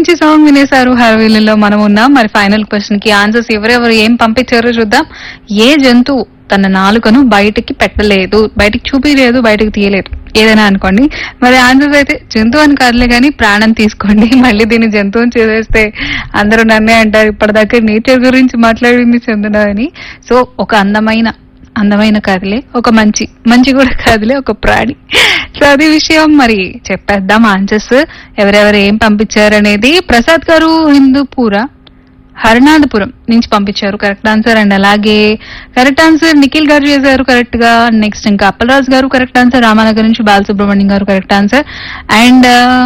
నుంచి సాంగ్ వినేశారు హర్వీలలో మనం ఉన్నాం మరి ఫైనల్ క్వశ్చన్ కి ఆన్సర్స్ ఎవరెవరు ఏం పంపించారో చూద్దాం ఏ జంతువు తన నాలుకను బయటికి పెట్టలేదు బయటికి చూపించలేదు బయటికి తీయలేదు ఏదైనా అనుకోండి మరి ఆన్సర్స్ అయితే జంతువు అని కాదులే కానీ ప్రాణం తీసుకోండి మళ్ళీ దీన్ని జంతువుని చేసేస్తే అందరూ నన్నే అంటారు ఇప్పటిదాకా నేచర్ గురించి మాట్లాడింది చందన అని సో ఒక అందమైన అందమైన కాదులే ఒక మంచి మంచి కూడా కాదులే ఒక ప్రాణి సో అది విషయం మరి చెప్పేద్దాం ఆన్సర్స్ ఎవరెవరు ఏం పంపించారు అనేది ప్రసాద్ గారు హిందూపూర హరినాథపురం నుంచి పంపించారు కరెక్ట్ ఆన్సర్ అండ్ అలాగే కరెక్ట్ ఆన్సర్ నిఖిల్ గారు చేశారు కరెక్ట్ గా నెక్స్ట్ ఇంకా అప్పలరాజు గారు కరెక్ట్ ఆన్సర్ రామానగర్ నుంచి బాలసుబ్రహ్మణ్యం గారు కరెక్ట్ ఆన్సర్ అండ్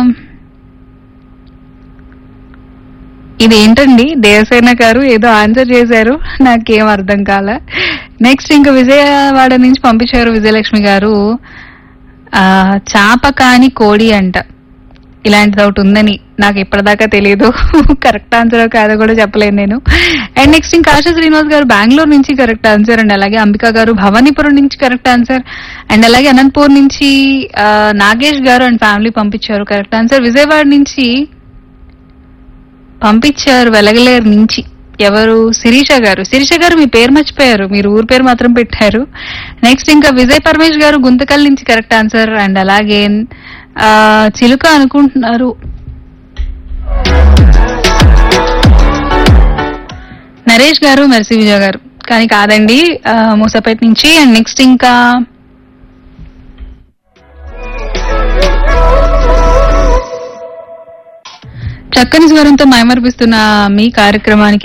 ఇది ఏంటండి దేవసేన గారు ఏదో ఆన్సర్ చేశారు నాకేం అర్థం కాల నెక్స్ట్ ఇంకా విజయవాడ నుంచి పంపించారు విజయలక్ష్మి గారు ఆ చాప కాని కోడి అంట ఇలాంటిది ఒకటి ఉందని నాకు ఇప్పటిదాకా తెలియదు కరెక్ట్ ఆన్సర్ కాదో కూడా చెప్పలేను నేను అండ్ నెక్స్ట్ ఇంకా ఆశా శ్రీనివాస్ గారు బెంగళూరు నుంచి కరెక్ట్ ఆన్సర్ అండ్ అలాగే అంబికా గారు భవానీపురం నుంచి కరెక్ట్ ఆన్సర్ అండ్ అలాగే అనంతపూర్ నుంచి ఆ, నాగేష్ గారు అండ్ ఫ్యామిలీ పంపించారు కరెక్ట్ ఆన్సర్ విజయవాడ నుంచి పంపించారు వెలగలేరు నుంచి ఎవరు శిరీష గారు శిరీష గారు మీ పేరు మర్చిపోయారు మీరు ఊరి పేరు మాత్రం పెట్టారు నెక్స్ట్ ఇంకా విజయ్ పరమేష్ గారు గుంతకల్ నుంచి కరెక్ట్ ఆన్సర్ అండ్ అలాగే ఆ, చిలుక అనుకుంటున్నారు నరేష్ గారు మెర్సీ విజయ్ గారు కానీ కాదండి ఆ, మూసపేట నుంచి అండ్ నెక్స్ట్ ఇంకా చక్కని స్వరంతో మైమర్పిస్తున్న మీ కార్యక్రమానికి